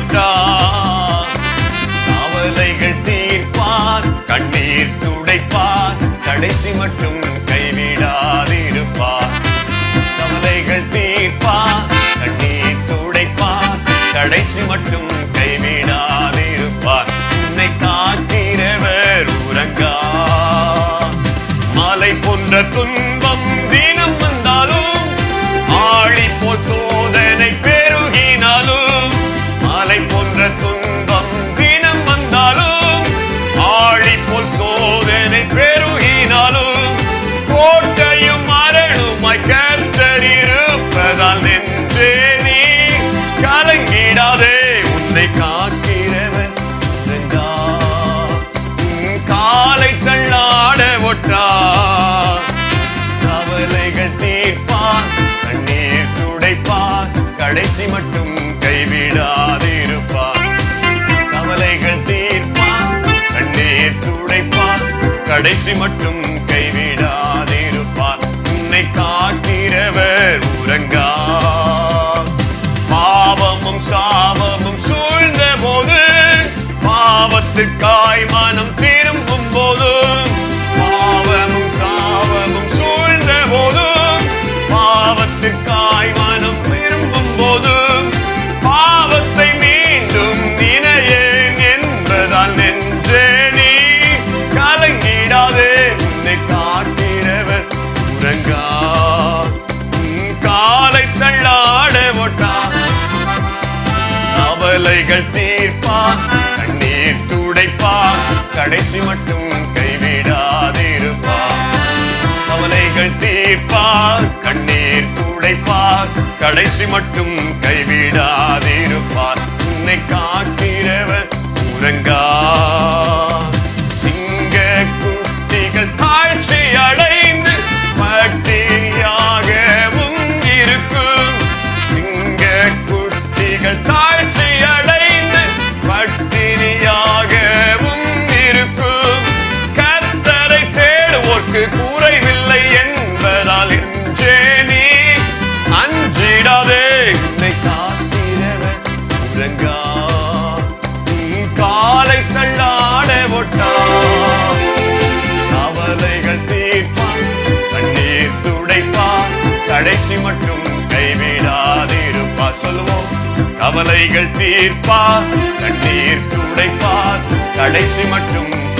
ஒட்டார் கவலைகள் தீர்ப்பார் கண்ணீர் துடைப்பார் கடைசி மட்டும் கைவிடாதிருப்பார் கவலைகள் தீர்ப்பார் கண்ணீர் துடைப்பார் கடைசி மட்டும் கைவிடாதிருப்பார் உன்னை காக்கிறவர் உறங்கா மாலை போன்ற துன்பம் தினம் வந்தாலும் ஆழி போல் சோதனை பெருகினாலும் மாலை போன்ற துன்பம் தினம் வந்தாலும் ஆழி போல் சோதனை பெருகினாலும் கோட்டையும் மரணுமாய் கர்த்தர் இருப்பதால் நின்றே நீ கலங்கிடாதே உன்னை காக்கிறவன் உறங்கார். உன் காலை தள்ளாட ஒட்டார் கவலைகள் தீர்ப்பார் கண்ணீர் துடைப்பார் கடைசி மட்டும் கைவிடாதிருப்பார் கவலைகள் தீர்ப்பார் கண்ணீர் துடைப்பார் கடைசி மட்டும் கைவிடாதிருப்பார் உன்னை காக்கிறவர் உறங்கா பாவமும் சாபமும் சூழ்ந்த போது பாவத்துக்காய் மனம் திரும்பும் போது பாவமும் சாபமும் சூழ்ந்த போது பாவத்துக்காய் மனம் திரும்பும் போது பாவத்தை மீண்டும் நினையேன் என்பதால் நெஞ்சே நீ கலங்கிடாதே உன்னை காக்கிறவர் உறங்கா உன் காலை தள்ளாட ஒட்டார் கவலைகள் தீர்ப்பார் கண்ணீர் துடைப்பார் கடைசி மட்டும் கைவிடாதிருப்பார் கவலைகள் தீர்ப்பார் கண்ணீர் துடைப்பார் கடைசி மட்டும் கைவிடாதிருப்பார் உன்னை காக்கிறவர் உறங்கா சிங்க குட்டிகள் தாழ்ச்சி அடைந்து பட்டியாகவும் இருக்கும் சிங்க குட்டிகள் தாழ்ச்சி அடைந்து பட்டினியாகவும் இருக்கும் கர்த்தரை தேடுவோர்க்கு குறைவில்லை என்பதால் இன்றே நீ அஞ்சிடாதே உன்னை காத்திரவன் உறங்கா உன் காலை தள்ளாட ஒட்டா கவலைகள் தீர்ப்பான் கண்ணீர் துடைப்பான் கடைசி மட்டும் கைவிடாதிருப்பா சொல்லுவோம் கவலைகள் தீர்ப்பார் கண்ணீர் துடைப்பார் கடைசி மட்டும்